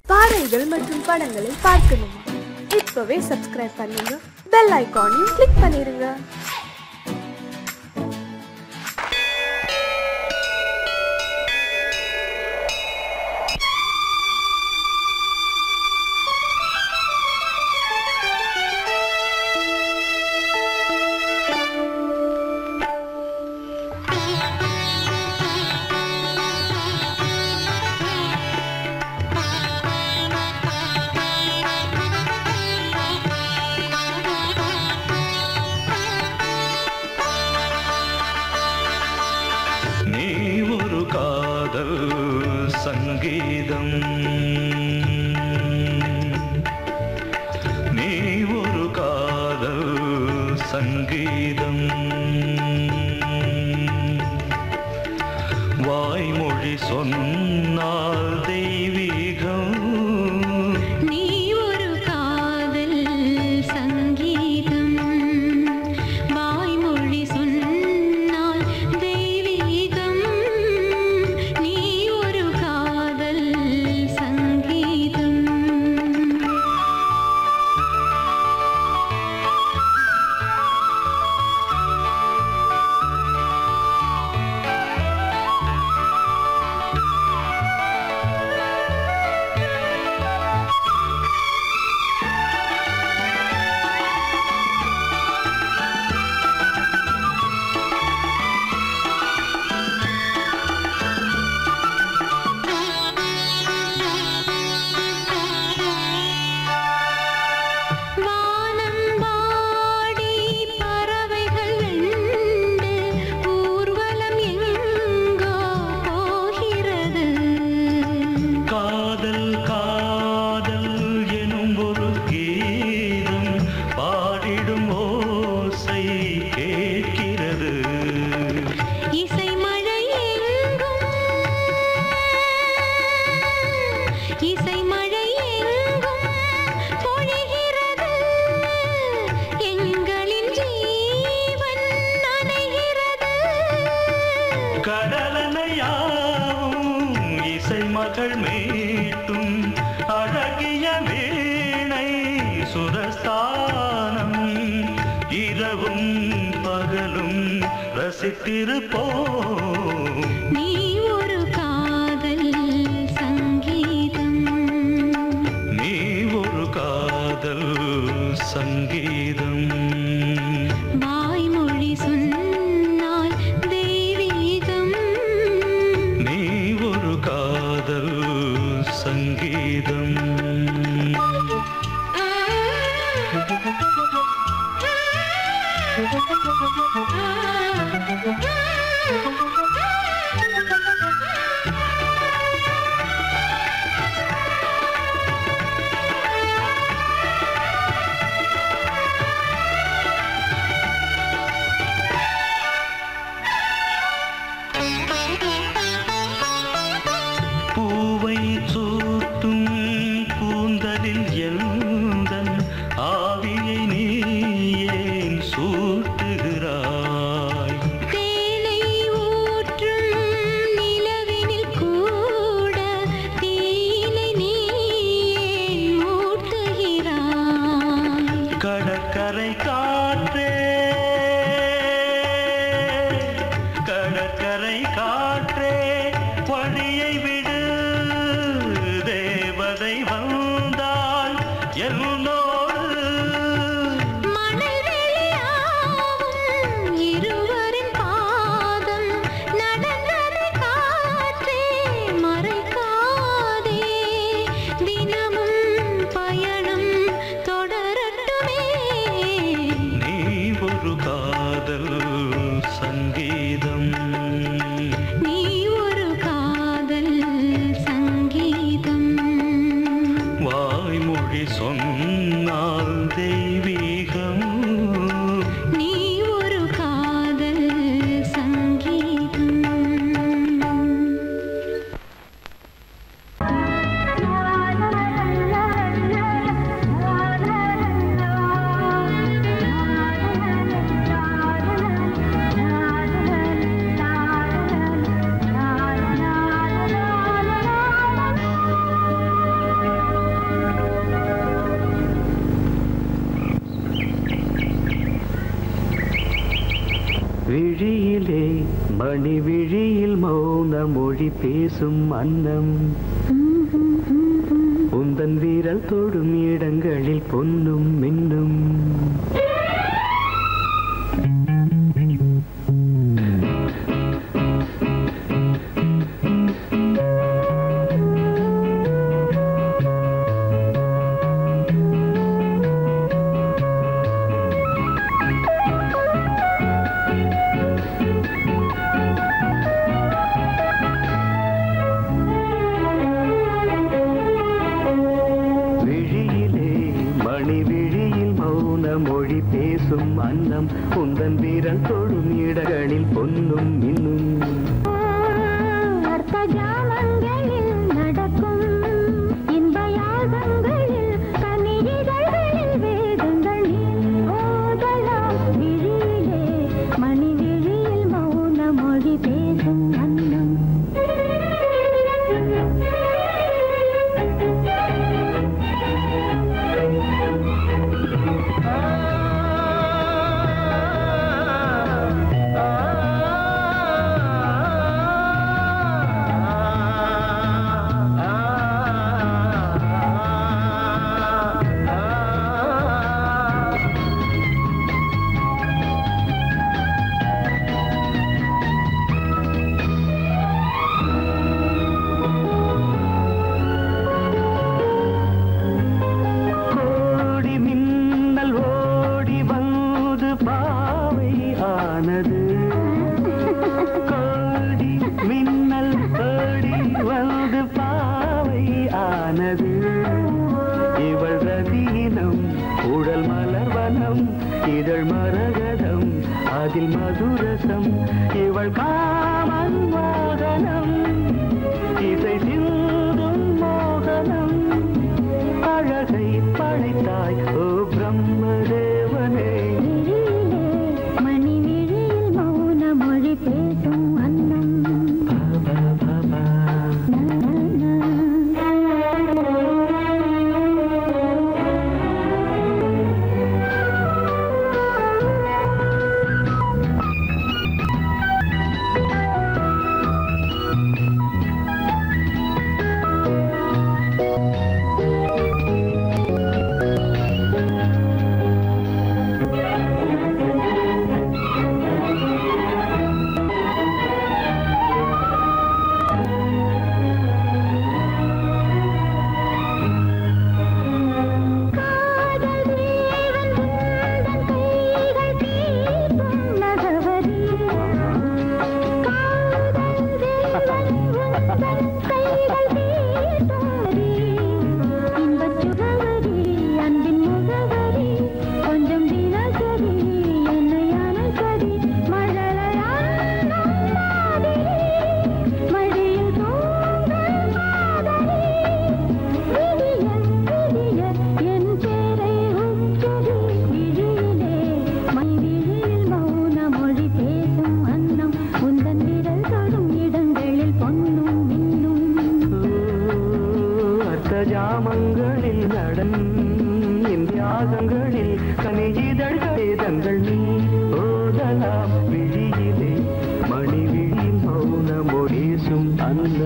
பாடல்கள் மற்றும் படங்களை பார்க்கணுமா இப்பவே சப்ஸ்கிரைப் பண்ணுங்க பெல் ஐகானையும் கிளிக் பண்ணிருங்க நீ ஒரு காதல் சங்கீதம் நீ ஒரு காதல் சங்கீதம் வாய்மொழி சொன்னால் தெய்வீகம் நீ ஒரு காதல் சங்கீதம் வாய்மொழி சொன்னால் தெய்வீகம் நீ ஒரு காதல் சங்கீதம் வானம்பாடி பறவைகள் வெண்டு ஊர்வலம் எங்கோ போகிறது காதல் காதல் எனும் ஒரு கீதம் பாடிடும் ஓசை கேட்கிறது இசை மழை எங்கும் இசை மழை எங்கும் பொழிகிறது எங்களின் ஜீவன் நனைகிறது கடலனையாவும் இசை மகள் மீட்டும் அழகிய வீணை சுரஸ்தானம் இரவும் பகலும் ரசித்திருப்போம் நீ ஒரு காதல் சங்கீதம் நீ ஒரு காதல் சங்கீதம் வாய்மொழி சொன்னால் தெய்வீகம் நீ ஒரு காதல் சங்கீதம் பூவை சூட்டும் கூந்தலில் எந்தன் ஆவியை நீ ஏன் சூட்டுகிறாய் தேனை ஊற்றும் நிலவினில் கூட தீனை நீ ஏன் மூட்டுகிறாய் கடற்கரை காற்றே கடற்கரை காற்றே வழியை விடு தேவதை வந்தால் என்னோடு மணல் வெளியாகும் இருவரின் பாதம் நடந்ததை காற்றே மறைக்காதே தினமும் பயணம் தொடரட்டுமே நீ ஒரு காதல் சங்கீதம் நீ ஒரு காதல் சங்கீதம் வாய்மொழி சொன்னால் தெய்வீகம் நீ ஒரு காதல் சங்கீதம் la la la la la விழியிலே மணி விழியில் மௌன மொழி பேசும் அன்னம் உந்தன் வீரல் தொடும் இடங்களில் பொன்னும் மின்னும் விழியிலே மணி விழியில் மௌன மொழி பேசும் அன்னம் உந்தன் வீரல் தொடும் இடங்களில் பொன்னும் மின்னும் அர்த்த ஜாமங்களில் நடக்கும் இன்ப யாகங்களில் கனியிதழ்களில் வேதங்கள் நீ ஓதலாம் விழியிலே மணி விழியில் மௌன மொழி பேசும் அன்னம் கோடி மின்னல் ஓடி வந்து பாவை ஆனது கோடி மின்னல் ஓடி வந்து பாவை ஆனது இவள் ரதீனம் உடல் மலர்வனம் இதழ் மரகதம் அதில் மதுரசம் இவள் காமன் மோகனம் இசை சிந்தும் மோகனம் அழகை படைத்தாய் ஓ பிரம்மதேவனே விழியிலே மணி விழியில் மௌன மொழி பேசும் அன்னம் பாபா பாபா காதல் தேவன் உந்தன் கைகள் தீர்க்கும் நகவரி காதல் தேவன் உந்தன் கைகள் தீர்க்கும் இன்பச் சுகவரி அன்பின் முகவரி கொஞ்சம் தினசரி என்னை அணைக்கடி மழலையான மாதிரி மடியில் தூங்கும் காதலி விடிய விடிய என் பேரை உச்சரி விழியிலே மை விழியில் மௌன மொழி பேசும் அன்னம் உந்தன் விரல் தொடும் இடங்களில் பொன்னும் மின்னும் அர்த்த ஜாமங்களில் நடன் இந்தியாகங்களில் கனிஜிதழ்கள் வேதங்கள் நீ ஓதலாம் விழியிலே மணி விழி மௌன மொழிசும் அந்த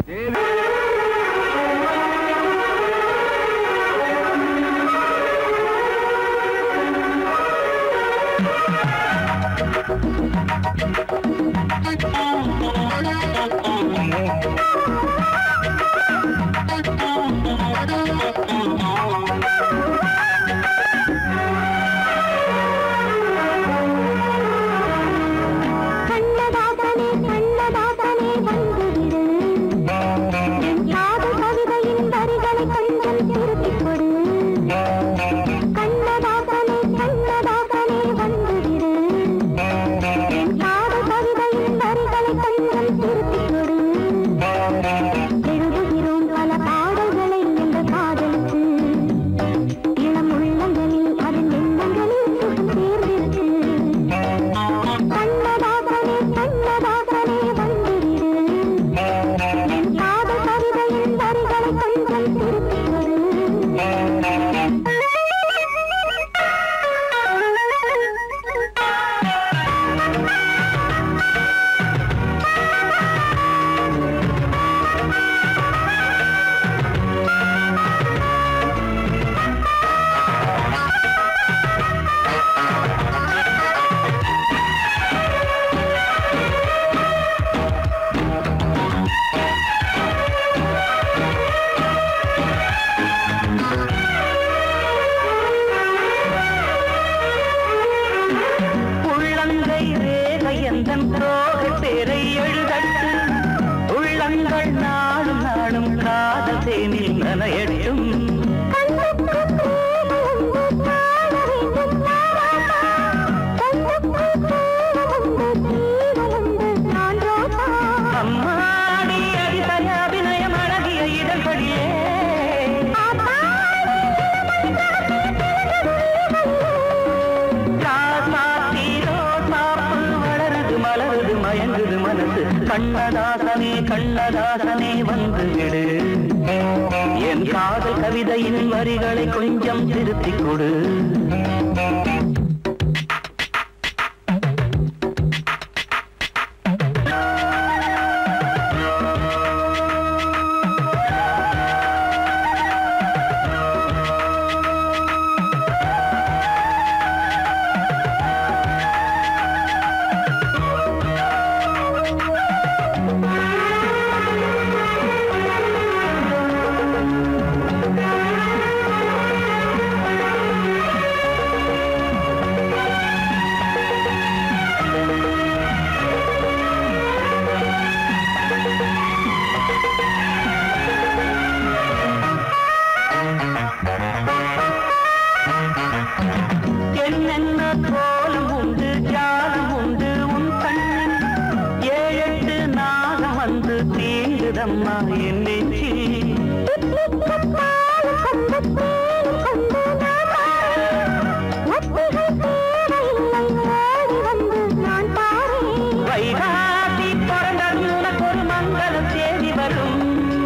ஆ கண்ணதாசனே கண்ணதாசனே வந்து விடு என் காதல் கவிதையின் வரிகளை கொஞ்சம் திருத்திக் கொடு என்னென்ன கோலம் உண்டு ஜாலம் உண்டு உன் கண்ணில் ஏழெட்டு நாகம் வந்து தீங்குதம்மா என் நெஞ்சில் வைகாசி பிறந்தது உனக்கு ஒரு மங்கள தேதி வரும்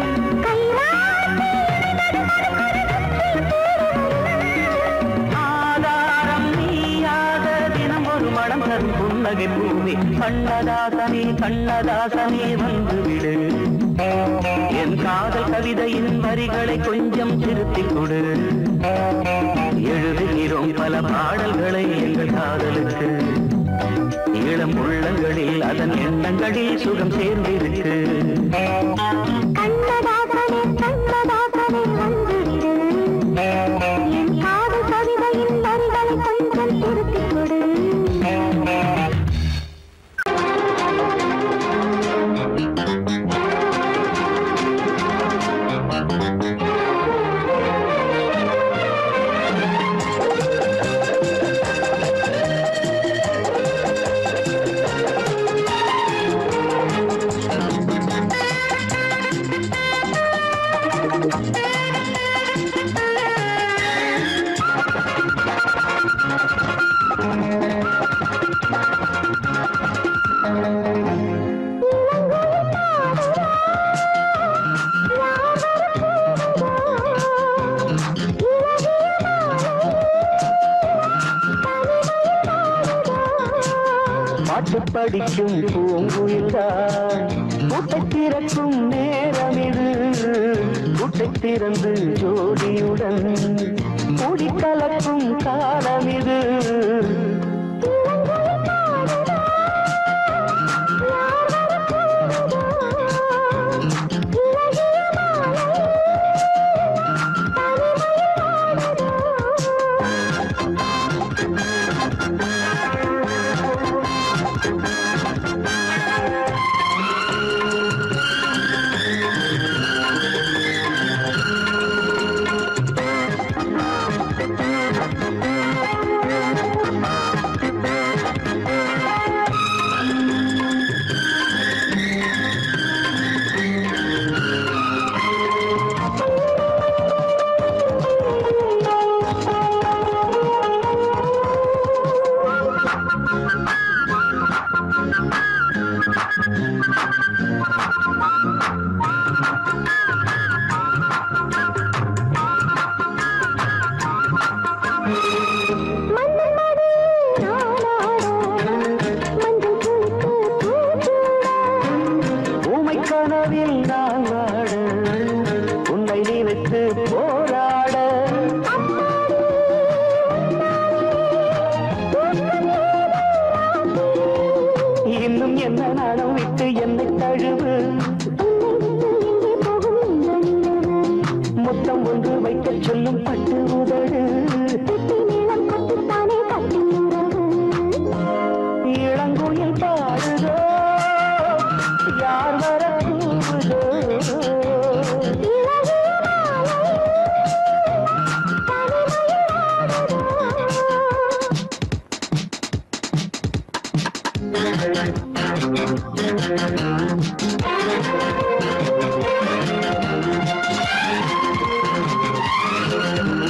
ஆதாரம் நீயாக தினம் ஒரு மனம் தரும் புன்னகை பூமி கண்ணதாசனே கண்ணதாசனே வந்து விடு என் காதல் கவிதையின் வரிகளை கொஞ்சம் திருத்திக் கொடு எழுதுகிறோம் பல பாடல்களை எங்கள் காதலுக்கு இளம் உள்ளங்களில் அதன் எண்ணங்களில் சுகம் சேர்ந்திருக்கு கண்ணதாசனே கண்ணதாசனே வந்துவிடு என் காதல் கவிதையின் வரிகளை கொஞ்சம் திருத்திக் கொடு பாட்டு படிக்கும் பூங்குயில்தான் கூட்டை திறக்கும் நேரம் இது கூட்டை திறந்து ஜோடியுடன் கூடி கலக்கும் காலம் இது ஊமை கனவில் நான் வாட உன்னை நினைத்து போராட இன்னும் என்ன நாடம் விட்டு என்னை தழுவு முத்தம் ஒன்று வைக்கச் சொல்லும் பட்டு உதடு இளங்குயில் பாடுதோ யார் வர கூவுதோ Thank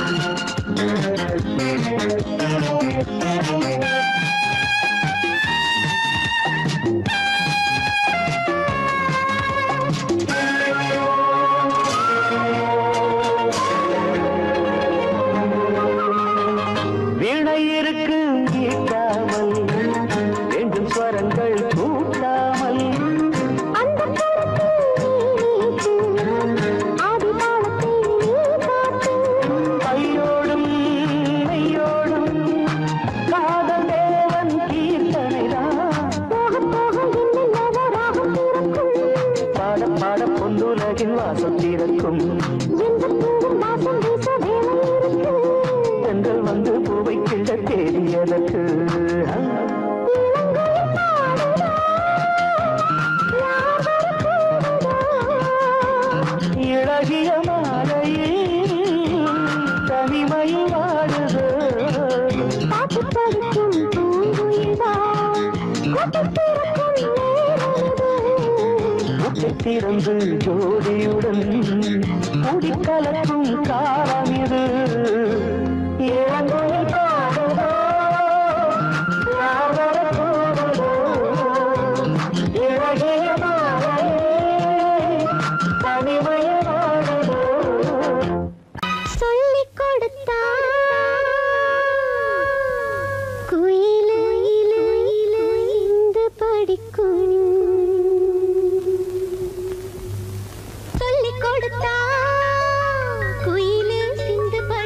தனிமையில் வாடுதோ காற்று பறிக்கும் பூங்குயில்தான் கூட்டத்திற்கும் நேரமிது முட்டை திறந்து ஜோடியுடன் குடிக்கலக்கும் காலம் இது இளங்குயில் பாடுதோ யார் வரப்போவதோ இழகிய மாலையே தனிமையில் வாடுதோ சொல்லிக் கொடுத்தா குயிலு இந்து படிக்கும் சொல்லிக் கொடுத்தா குயிலு சிந்து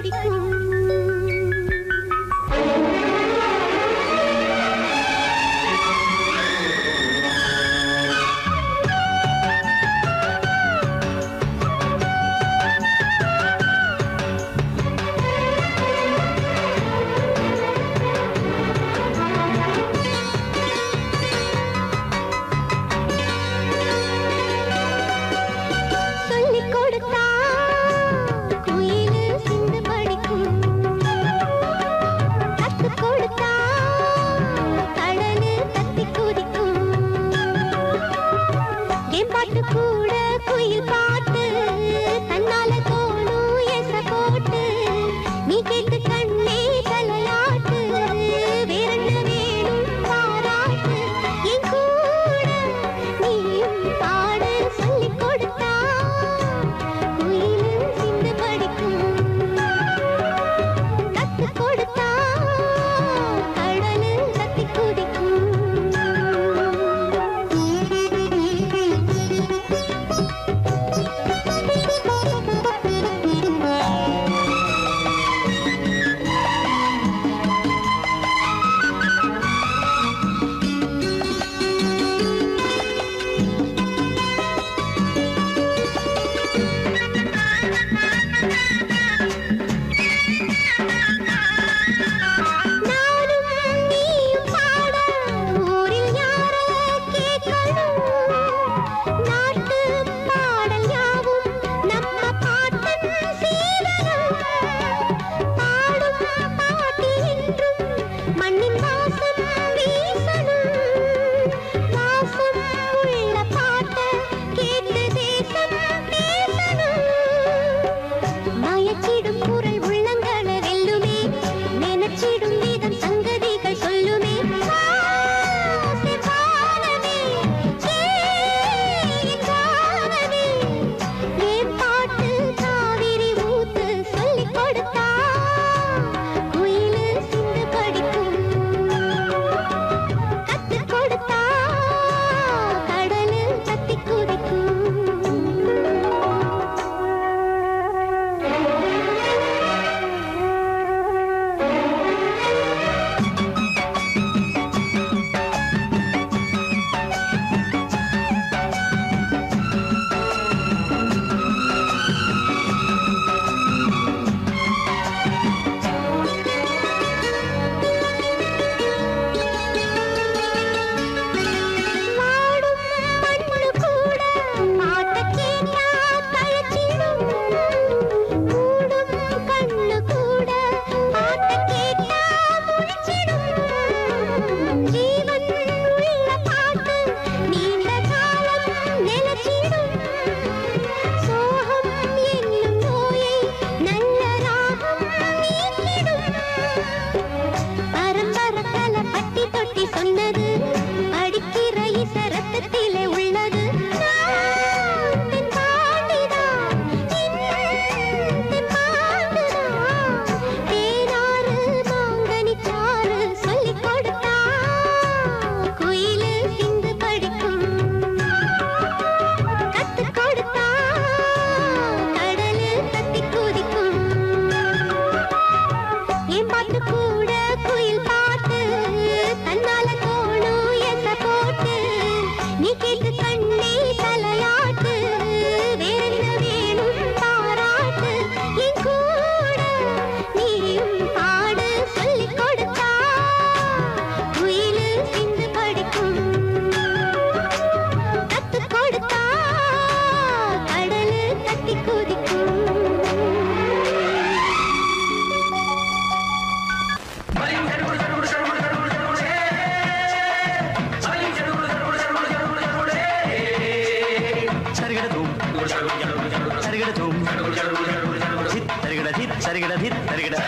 சரிகிட தித் சரிகிட தித் சரிகிட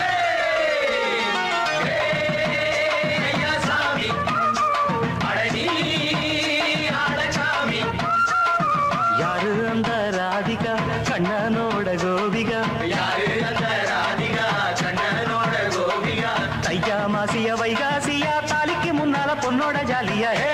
யாரு அந்த ராதிகா கண்ணனோட கோபிகா தையா மாசிய வைகாசியா தாலிக்கு முன்னால பொண்ணோட ஜாலியா ஹே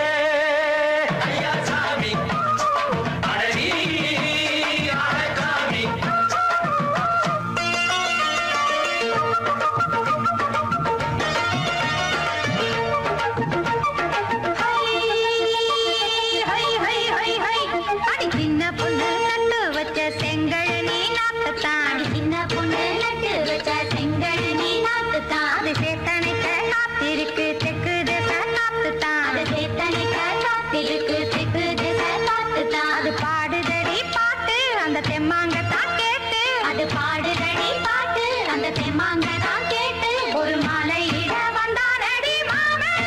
அடி சின்ன பொண்ணு நட்டு வச்ச செங்கழனி நாத்துத்தான் சின்ன பொண்ணு நட்டு வச்ச செங்கழனி நாத்துத்தான் அது சேத்தனைக்க காத்திருக்கு தெற்கு திச காத்துத்தான் அது சேத்தனைக்க காத்திருக்கு தெற்கு திச காத்துத்தான் அது பாடுதடி பாட்டு அந்த தெம்மாங்க தான் கேட்டு அது பாடுதடி பாட்டு அந்த தெம்மாங்க தான் கேட்டு ஒரு மாலையிட வந்தானடி மாமன்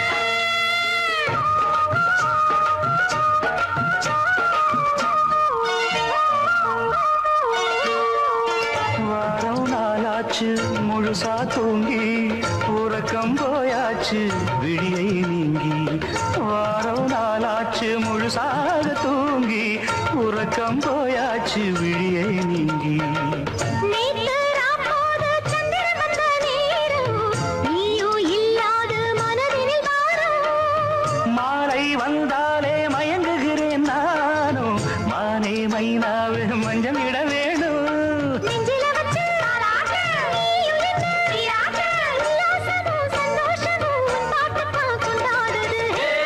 வாரம் நாளாச்சு முழுசா தூங்கி உறக்கம் போயாச்சு விடியை நீங்கி வாரம் நாளாச்சு முழுசாக தூங்கி உறக்கம் போயாச்சு விடியை நீங்கி நேத்து ராப்போது சந்திரன் வந்த நேரம், நீயும் இல்லாத மனதினில் வாரம். மாலை வந்தாலே மயங்குகிறேன் நானும் மானே மைனாவே மஞ்சம் இட வேணும் நெஞ்சில வச்சு தாலாட்ட, நீயும் என்ன நீராட்ட, உல்லாசமும் சந்தோஷமும் உன் பாட்டுத்தான் கொண்டாடுது.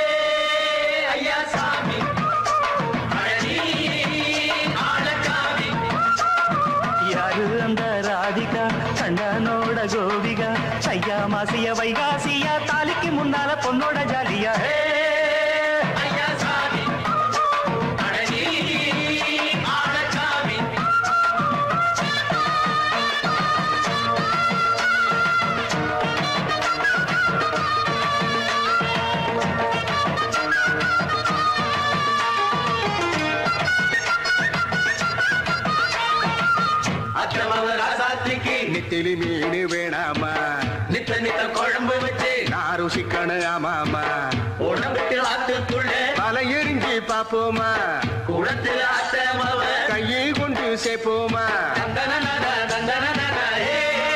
யாரு அந்த ராதிகா கண்டனோட கோபிகா சையா மாசிய வைகாசியா தாலிக்கு முன்னால பொண்ணோட ஜாலியா ஹே! அத்தமவ ராசாத்திக்கு நெத்திலி மீன் வேணாமா நித்த நித்த குழம்பு வச்சு நான் ருசிக்கணும் ஆமாமா உடம்புக்கு ஆத்துக்குள்ள பல எரிஞ்சு பாப்போமா குளத்துல அத்தமவ கையை கொண்டு சேர்ப்போமா தந்தனனன தந்தனனன ஏ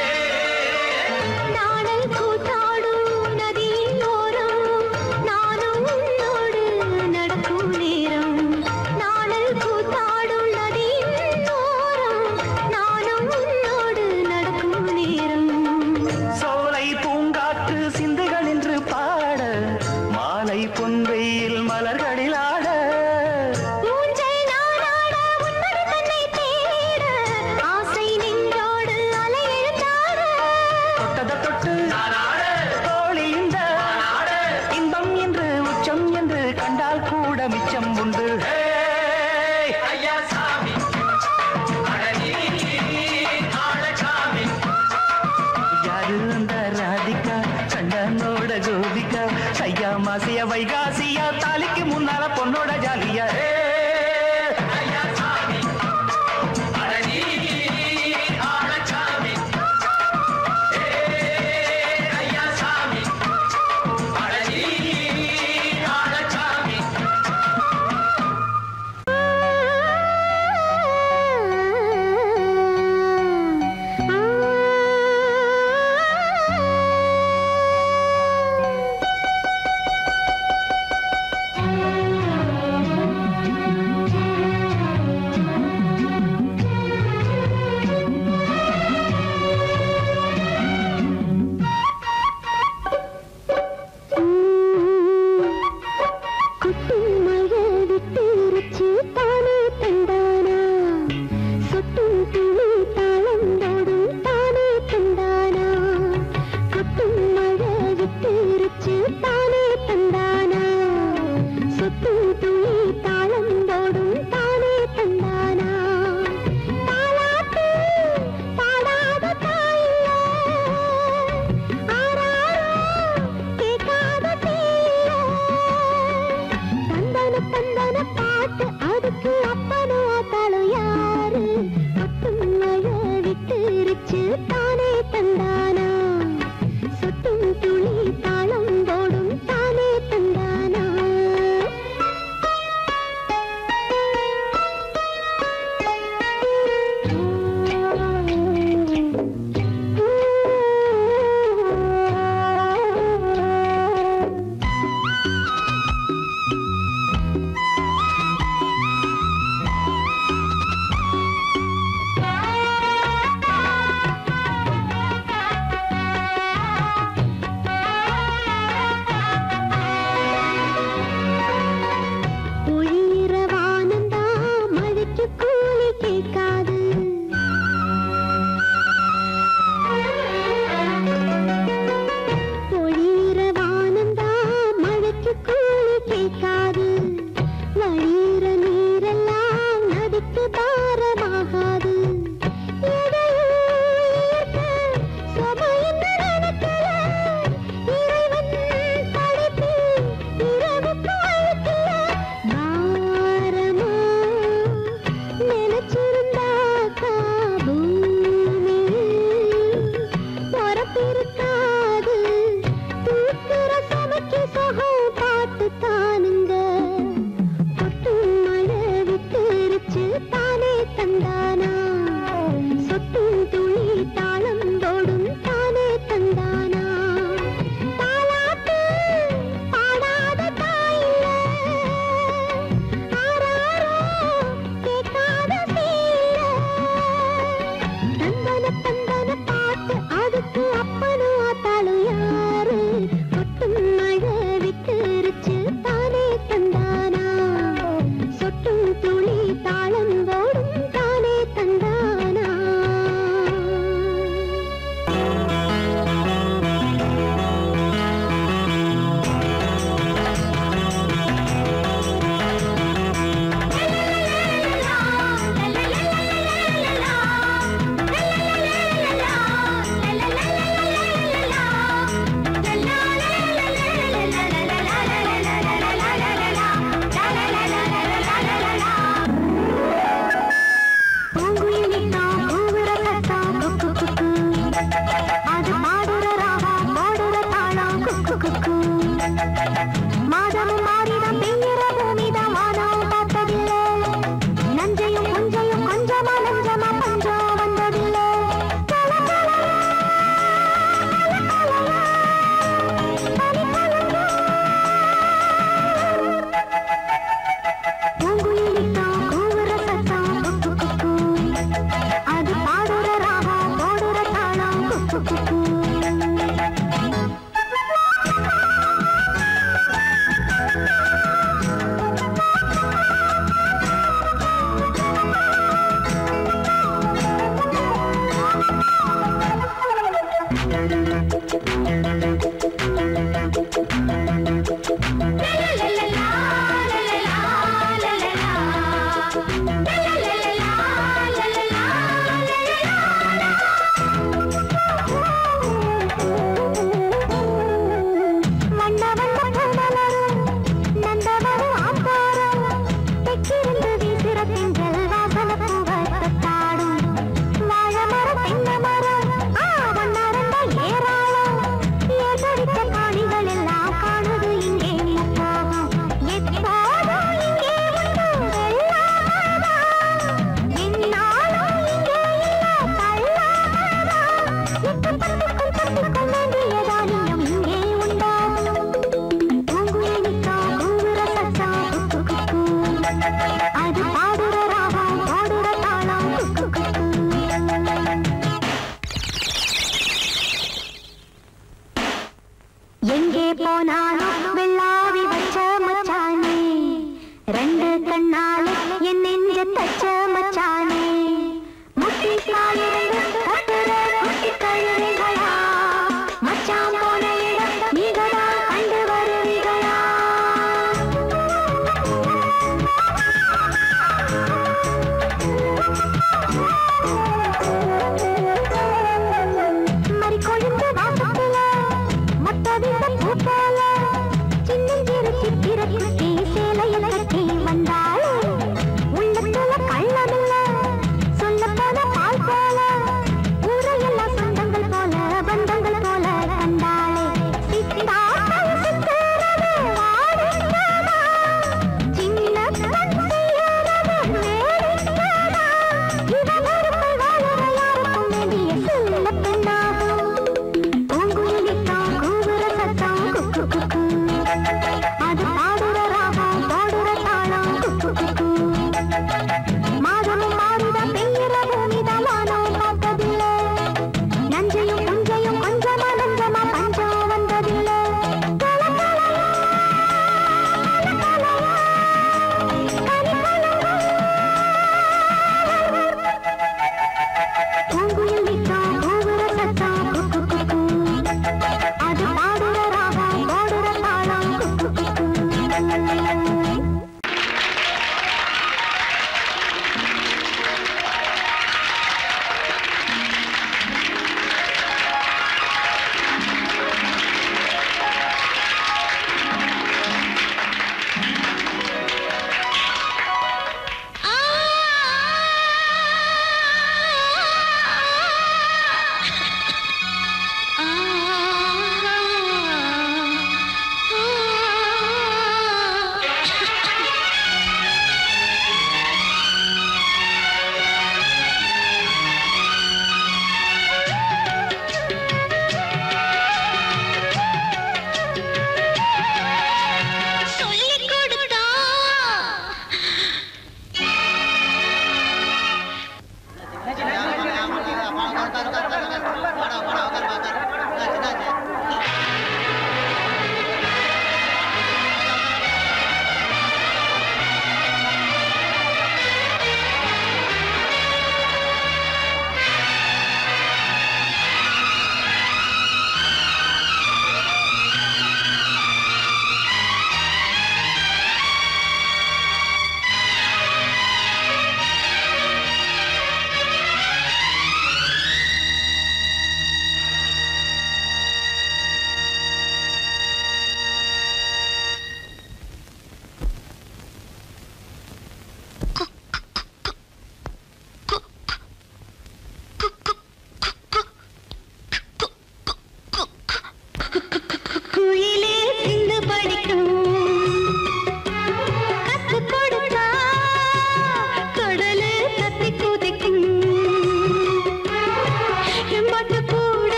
நாணல் கூத்தாடும் நதியின் ஓரம், நானும் உன்னோடு நடக்கும் நேரம். நாணல் கூத்தாடும் நதியின் ஓரம், நானும் உன்னோடு நடக்கும் நேரம் சோலை பூங்காற்று சிந்துகள் என்று பாட மாலை பொன்வெயில் மலர்களில் ஆட ஊஞ்சல் நானாட உன்மடி தன்னை தேட ஆசை நெஞ்சோடு அலை எழுந்தாட தொட்டத தொட்டு நானாட தோழி இந்த நானாட இன்பம் என்று உச்சம் என்று கண்டால் கூட மிச்சம் உண்டு ஹே! ஐயா சாமி அடனி ஆளசாமி யாரு அந்த ராதிகா கண்டனோட கோபிகா சையா மாசிய வைகாசியா தாலிக்கு முன்னால பொண்ணோட ஜாலியா ஹே! ஐயா சாமி அடனி ஆளசாமி ஏ ஐயா சாமி அடனி ஆளசாமி ஆ தானே தந்தானா சுட்டும் துளி தாளம் போடும் தானே தந்தானா பொழியிற வானந்தா மழைக்கு கூலி கேட்காது பொழியிற வானந்தா மழைக்கு கூலி கேட்காது வழியிற நீரெல்லாம் நதிக்கு பாரமாகாது எதையும் இயற்கை சபையின் நடக்கல இறைவன் படைப்பு இரவுக்கு அழுக்கல பாரமா நினைச்சிருந்தாக்கா பூமி பொறப்பிருக்காது தூக்குற சமைக்கு சொகம் பாட்டு தானுங்க கொட்டும் மழை விட்டுருச்சு தானே தந்தானா சொட்டும் துளி தாளம் தோடும் தானே தந்தானா தாலாட்டு பாடாத தாயில்ல ஆராரோ கேட்காத சீல தந்தன தந்தன பாட்டு அதுக்கு அப்பனும் ஆத்தாளும் யாரு கொட்டும் மழை விட்டுருச்சு தானே தந்தானா சொட்டும் துளி தாளம் போடும் தானே தந்தானா மாதமும் மாறிடம் பெய்கிற பூமிதான் வானம் பார்த்ததில்லை நஞ்சையும் புஞ்சையும் கொஞ்சமா நஞ்சமா பஞ்சம் வந்ததில்லை கல கல பூங்குயிலித்தான் கூவுற சத்தம் குக்கு குக்கு அது பாடுற ராகம் போடுற தாளம் குக்கு குக்கு மன்னவன் மலரும் நந்தவனும் ஆத்தாரம் தெற்கிருந்து வீசுற திங்கள் வாசன பூவத்தாடும் வாழை மரம் தென்னை மரம் ஆ வண்ணாரண்ட ஏராளம் ஏகடித்த காணிகள் எல்லாம் காணுது இங்கே முப்போகம் எப்போதும் இங்கே உண்டு வெள்ளாமதா என்னாலும் இங்கே இல்ல தள்ளாமதா எட்டு பத்துக்கும் தத்துக்கும் வேண்டிய தானியம் இங்கே உண்டாகும் பூங்குயிலிக்கா கூவுற சத்தம் குக்கு குக்கு அது பாடுற ராகம் பாடுற தாளம் குக்கு குக்கு எங்கே போனாலும் வெள்ளாவி வச்ச மச்சானே ரெண்டு கண்ணாலே என் நெஞ்ச தச்ச மச்சானே முட்டி சாயிருந்து கட்டுற குட்டி கழுவிகளா மச்சான் போன இடம் நீங்கடா கண்டு வருவீங்களா மறி கொழுந்து வாசத்துல மொத்த வீச பூத்தால சின்னஞ்சிறு சித்திர குட்டி சேலையில கட்டி வந்தாளே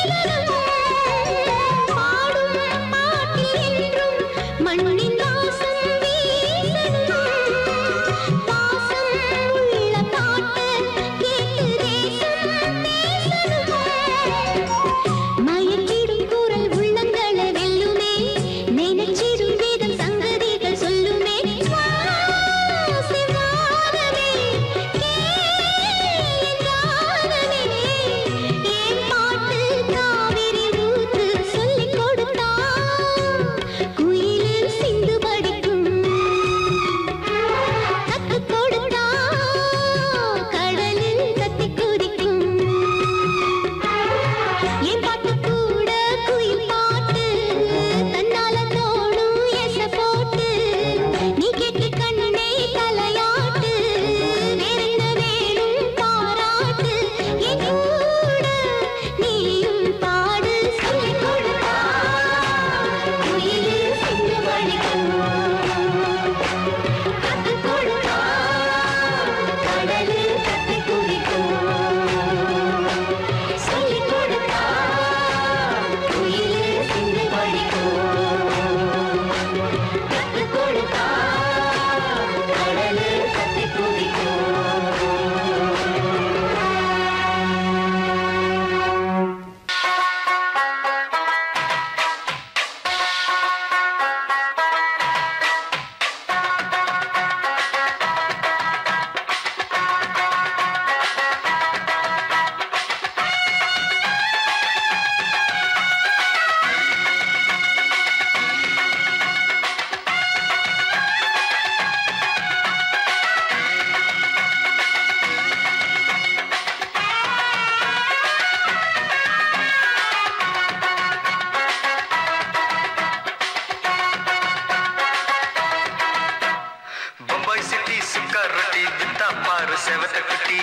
செவத்த குட்டி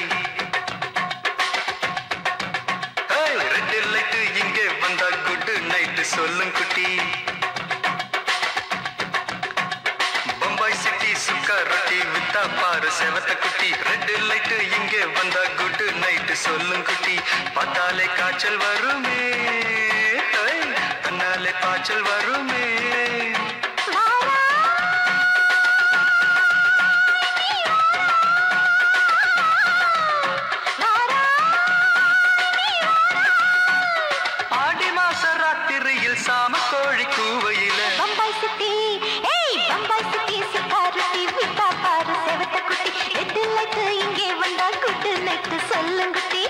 ஏய், ரெட் லைட்டு இங்கே வந்தா குட் நைட்டு சொல்லும் குட்டி பம்பாய் சிட்டி சுக்கா ரொட்டி வித்தா பாரு செவத்த குட்டி ரெட் லைட்டு இங்கே வந்தா குட் நைட்டு சொல்லும் குட்டி பார்த்தாலே காய்ச்சல் வருமே ஏய், தன்னாலே காய்ச்சல் வருமே ஆடி மாச ராத்திரியில் சாம கோழி கூவையில பம்பாய் சிட்டி ஏய் பம்பாய் சிட்டி சிக்காருட்டி விட்டா பாரு செவத்த குட்டி ரெட்டு லைட்டு இங்கே வந்தா குட்டு லைட்டு சொல்லுங்குட்டி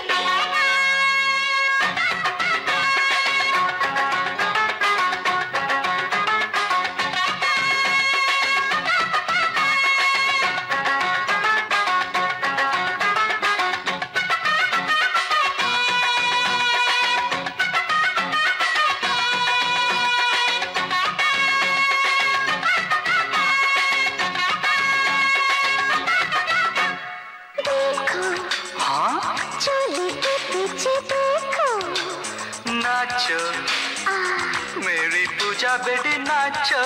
देखो हाँ चोली के पीछे देखो नाचो मेरी पूजा बेटी नाचो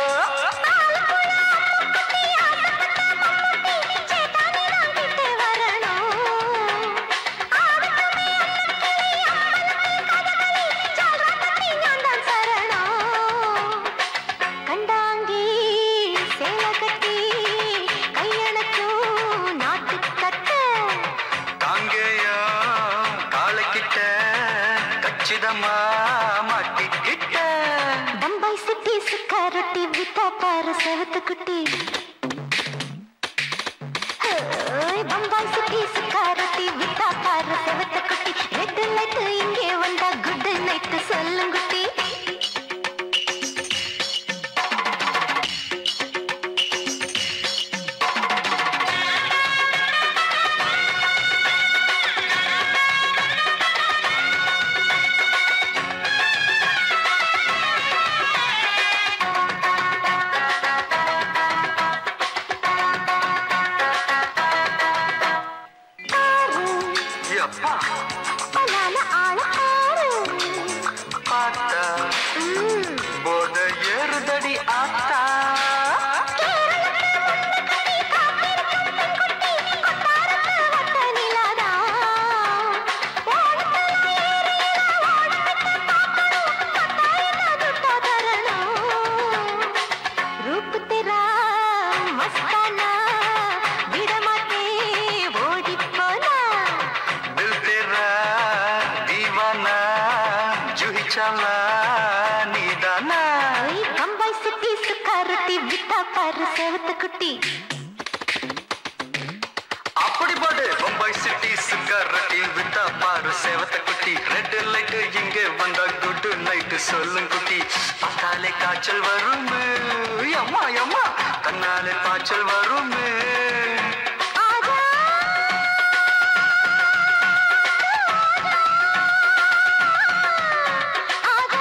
ചേട്ടാനി വാങ്ങിട്ട് വരണോ ആവട്ടുമേ അന്നക്കിളി അമ്പലത്തിൽ കഥകളി ചാടാത്തത്തി ഞാൻ താൻ ശരണോ കണ്ടാങ്കി சேல கட்டி கையணக்கும் நாட்டுக்கட்டு தாங்கேயா காலைக்கிட்ட கச்சிதமா மாட்டிக்கிட்ட பம்பாய் சிட்டி சுக்கா ரொட்டி வித்தா பாரு செவத்து குட்டி ஓய், பம்பாய் சிட்டி சுக்கா ரொட்டி வித்தா பாரு செவத்து குட்டி ரெட் லைட் இங்கே வந்தா குட் நைட் சொல்லுங்குட்டி காரு மச்சாலா நீதானா ஓய், பம்பாய் சிட்டி சுக்காரத்தி விட்டா பாரு செவத்து குட்டி அப்படி போடு பம்பாய் சிட்டி சிக்காரட்டி விட்டா பாரு சேவத்த குட்டி ரெட் லைட் இங்கே வந்தா குட் நைட் சொல்லும் குட்டி பார்த்தாலே காய்ச்சல் வருமே அம்மா அம்மா கண்ணாலே காய்ச்சல் வருமே ஆஜா ஆஜா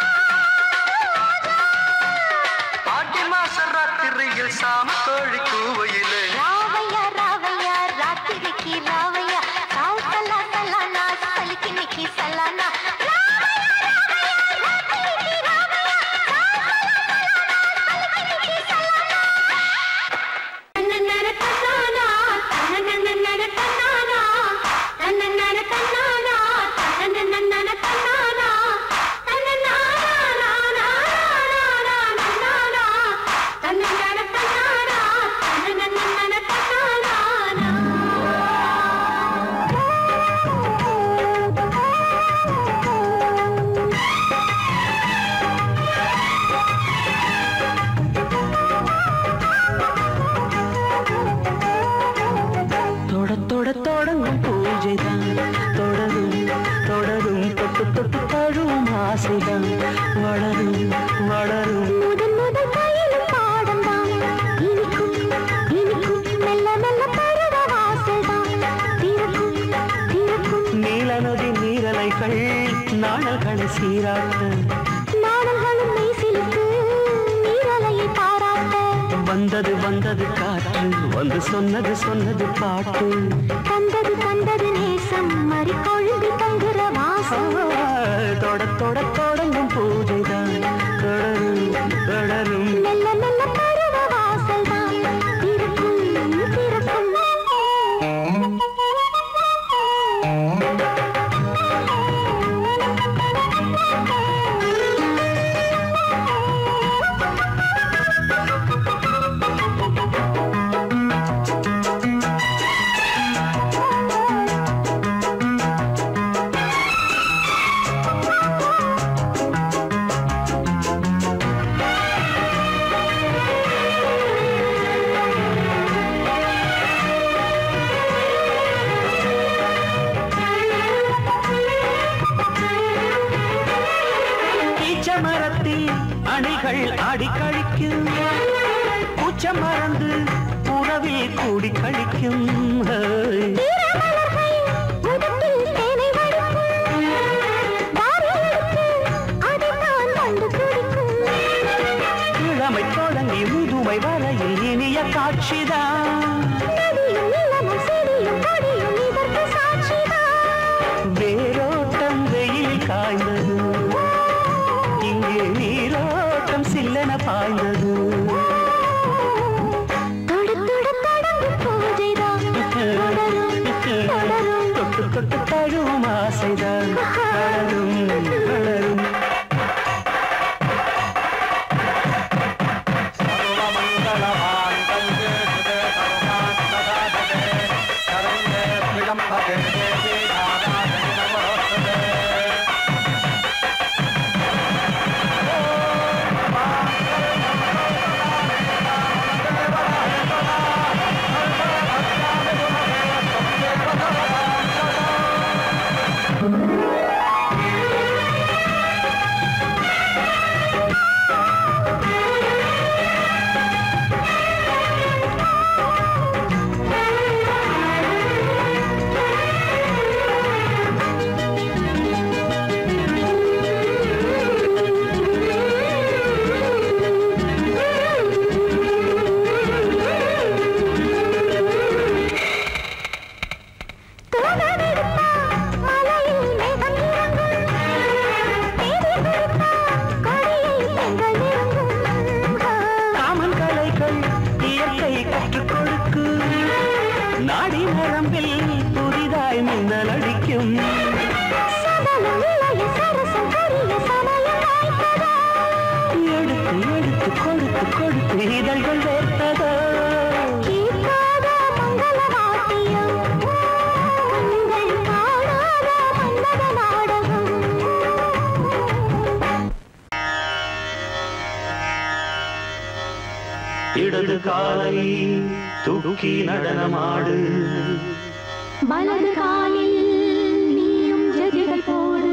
ஆடி மாச ராத்திரியில் சாம கோழி கூவையிலே ராவையா ராவையா ராத்திரிக்கு ராவையா சால் சலா சலானா சலிக்கு நிக்கி சலானா தொட தொட தொடங்கும் பூஜைதான் தொடரும் தொடரும் தொட்டு தொட்டு தழுவும் ஆசைதான் வளரும் வளரும் முதன் முதல் பயிலும் பாடம்தான் இனிக்கும் இனிக்கும் மெல்ல மெல்ல பருவ வாசல்தான் திறக்கும் திறக்கும் நீல நதி நீரலைகள் நாணல்களை சீராட்ட நாடல்களும் மெய்சிலுக்கு நீரலையை பாராட்ட வந்தது வந்தது காற்று வந்து சொன்னது சொன்னது பாட்டு தந்தது தந்தது நேசம் மறி கொழும்பி தங்குற வாசம் தொட தொட தொடங்கும் பூஜைதான் தொடரும் தொடரும் மெல்ல மெல்ல பருவ வாசல்தான் திறக்கும் திறக்கும் ஈச்ச மரத்தில் அணிகள் ஆடி கழிக்கும் பூச்ச மறந்து உறவில் கூடி கழிக்கும் ஹேய். மலர்கள் உதட்டில் தேனை வடிக்கும் தாரை எடுத்து அதை நான் கண்டு குடிக்கும் இளமை தொடங்கி முதுமை வரையில் இனிய காட்சிதான் நதியும் நிலமும் செடியும் கொடியும் இதற்கு சாட்சிதான் வேரோட்டம் வெயில் காய்ந்தது இங்கே நீரோட்டம் சில்லென பாய்ந்தது தொடு தொடு தொடங்கும் பூஜைதான் தொடரும் தொடரும் தொட்டு தொட்டு தழுவும் ஆசைதான் வளரும் வளரும் ஆ இடது காலை தூக்கி நடனமாடு வலது காலில் நீயும் ஜதிகள் போடு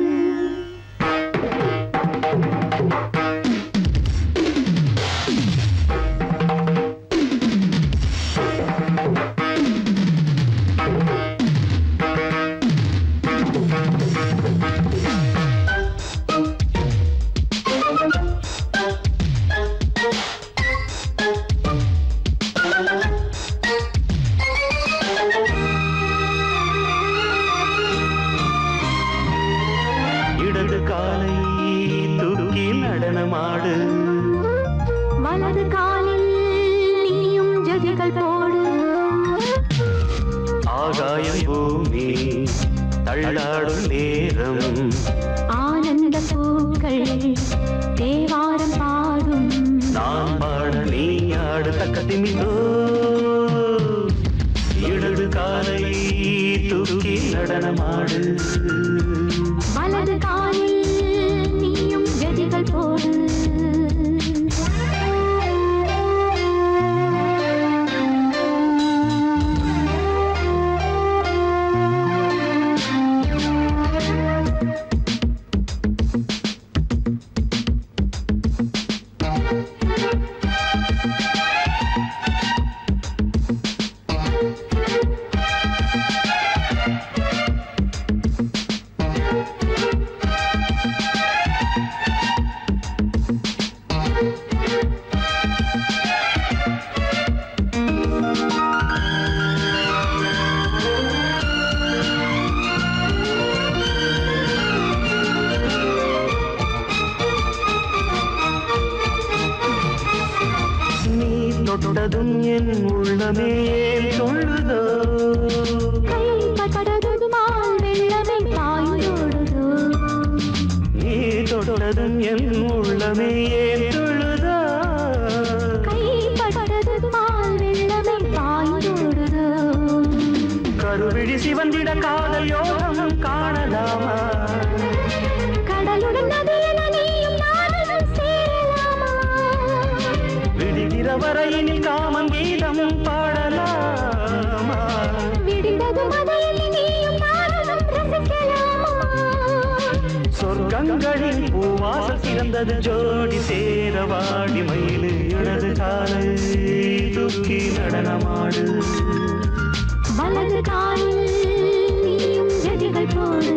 இடது காலை தூக்கி நடனமாடு வலது காலில் நீயும் ஜதிகள் போடு ஆகாயம் பூமி தள்ளாடும் நேரம் ஆனந்த பூக்கள் தேவாரம் பாடும் நான் பாட நீ ஆடு தக்க திமிதோ இடது காலை தூக்கி நடனமாடு வலது காலில் நீயும் ஜதிகள் போடு நீ தொட்டதும் என் உள்ளமே ஏன் சொல்லுதோ கை பட்டதுமால் வெள்ளமை பாய்ந்தோடுதோ நீ தொட்டதும் என் உள்ளமே ஏன் சொல்லுதோ கை பட்டதுமால் வெள்ளமை பாய்ந்தோடுதோ கருவிழி சிவந்திட காதல் யோகம் காணலாமா கடலுடன் நதியென நீயும் நானும் சேரலாமா விடுகிற வரையினில் காமன் கீதம் பாடலாமா விடிந்ததும் அதையில் நீயும் நானும் ரசிக்கலாமா சொர்க்கங்களின் பூவாசல் சிறந்தது ஜோடி சேர வாடி மயிலு இடது காலை தூக்கி நடனமாடு வலது காலில் நீயும் ஜதிகள் போடு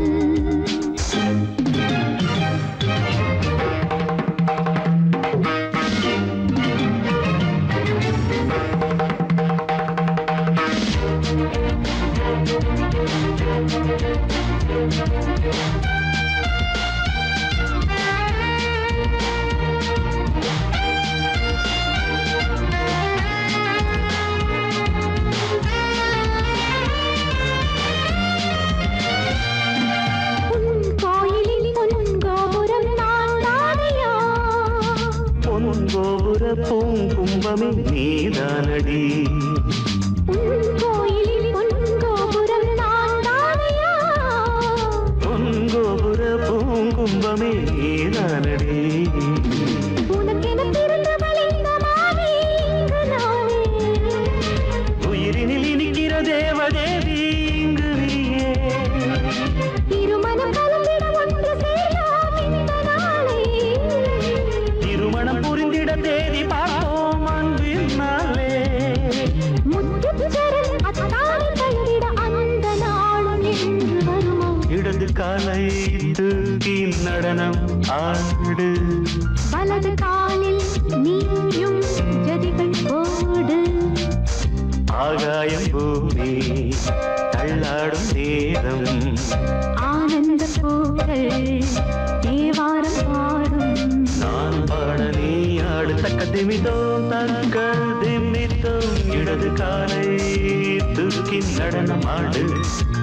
உன் கோயிலில் பொன் கோபுரம் நான் தானையா பொன் கோபுர பூங்கும்பமே நீதானடி உன் கோயிலில் பொன் கோபுரம் நான் தானையா பொன் கோபுர பூங்கும்பமே நீதானடி உனக்கென பிறந்தவள் இந்த மாலை இங்கு நானே உயிரினில் இனிக்கிற தேவதேவி இங்கு நீயே திருமணம் கலந்திட ஒன்று சேரலாம் இந்த நாளே திருமணம் புரிந்திட தேதி பார்ப்போம் அன்பினாலே முத்துச்சரன் அத்தானை கைவிட அந்த நாளும் என்று வருமோ இடது காலை தூக்கி நடனம் ஆடு வலது காலில் நீயும் ஜதிகள் போடு ஆகாயம் பூமி தள்ளாடும் நேரம் ஆனந்த பூக்கள் தேவாரம் பாடும் நான் பாட நீ ஆடு தக்க திமிதோ தக்க திமிதோ இடது காலை தூக்கி நடனம் ஆடு